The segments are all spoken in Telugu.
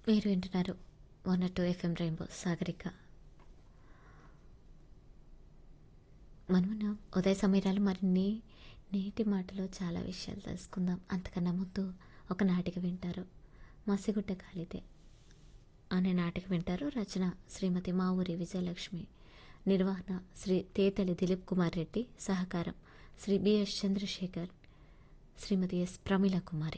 మీరు వింటున్నారు one two FM rainbow Sagarika మనమున్న ఉదయ సమీరాలు మరిన్ని నేటి మాటలో చాలా విషయాలు తెలుసుకుందాం అంతకన్నా ముందు ఒక నాటిక వింటారు మసిగుడ్డ కాలితే అనే నాటిక వింటారు రచన శ్రీమతి మావూరి విజయలక్ష్మి నిర్వహణ శ్రీ తేతలి దిలీప్ కుమార్ రెడ్డి సహకారం శ్రీ బిఎస్ చంద్రశేఖర్ శ్రీమతి ఎస్ ప్రమీల కుమారి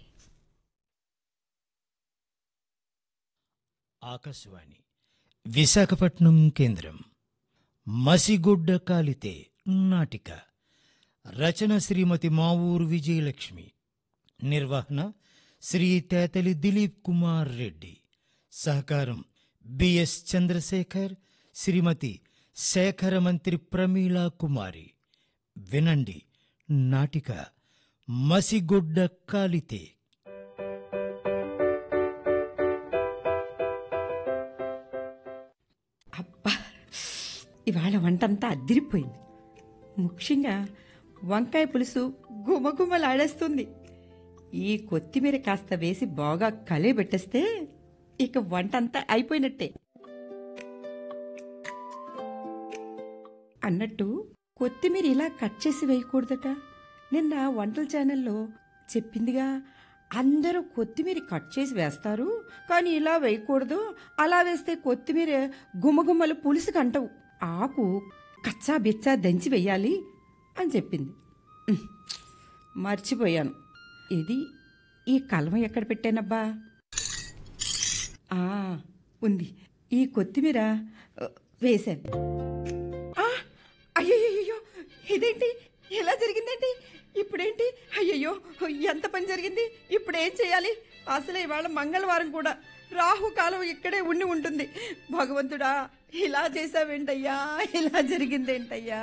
ఆకాశవాణి విశాఖపట్నం కేంద్రం మసిగుడ్డ కాలితే నాటిక రచన శ్రీమతి మావూరు విజయలక్ష్మి నిర్వహణ శ్రీ తేతలి దిలీప్ కుమార్ రెడ్డి సహకారం బిఎస్ చంద్రశేఖర్ శ్రీమతి శేఖర మంత్రి ప్రమీలా కుమారి వినండి నాటిక మసిగుడ్డ కాలితే అబ్బా ఇవాళ వంటంతా అద్దిరిపోయింది ముఖ్యంగా వంకాయ పులుసు గుమగుమలాడేస్తుంది ఈ కొత్తిమీర కాస్త వేసి బాగా కలియబెట్టేస్తే ఇక వంటంతా అయిపోయినట్టే అన్నట్టు కొత్తిమీర ఇలా కట్ చేసి వేయకూడదట నిన్న వంటల ఛానల్లో చెప్పిందిగా అందరూ కొత్తిమీర కట్ చేసి వేస్తారు కానీ ఇలా వేయకూడదు అలా వేస్తే కొత్తిమీర గుమగుమలు పులుసు కంటవు ఆకు కచ్చా బిచ్చా దంచి వెయ్యాలి అని చెప్పింది ఉహ్, మర్చిపోయాను ఇది ఈ కలమ ఎక్కడ పెట్టానబ్బా ఆ, ఉంది ఈ కొత్తిమీర ఆ, వేశాను ఆ, అయ్యయ్యో ఇదేంటి ఎలా జరిగిందేంటి ఇప్పుడేంటి అయ్యయ్యో ఎంత పని జరిగింది ఇప్పుడు ఏం చేయాలి అసలు ఇవాళ మంగళవారం కూడా రాహుకాలం ఇక్కడే ఉండి ఉంటుంది భగవంతుడా ఇలా చేసావేంటయ్యా ఇలా జరిగిందేంటయ్యా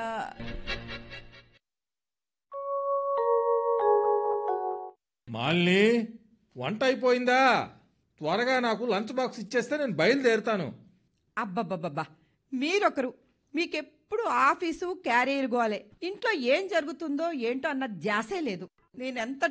మాలిని వంట అయిపోయిందా త్వరగా నాకు లంచ్ బాక్స్ ఇచ్చేస్తే నేను బయలుదేరుతాను అబ్బబ్బబ్బబ్బా మీరొకరు మీకెప్పుడు ఆఫీసు క్యారియర్ గోలే ఇంట్లో ఏం జరుగుతుందో ఏంటో అన్న ధ్యాసే లేదు నేనెంత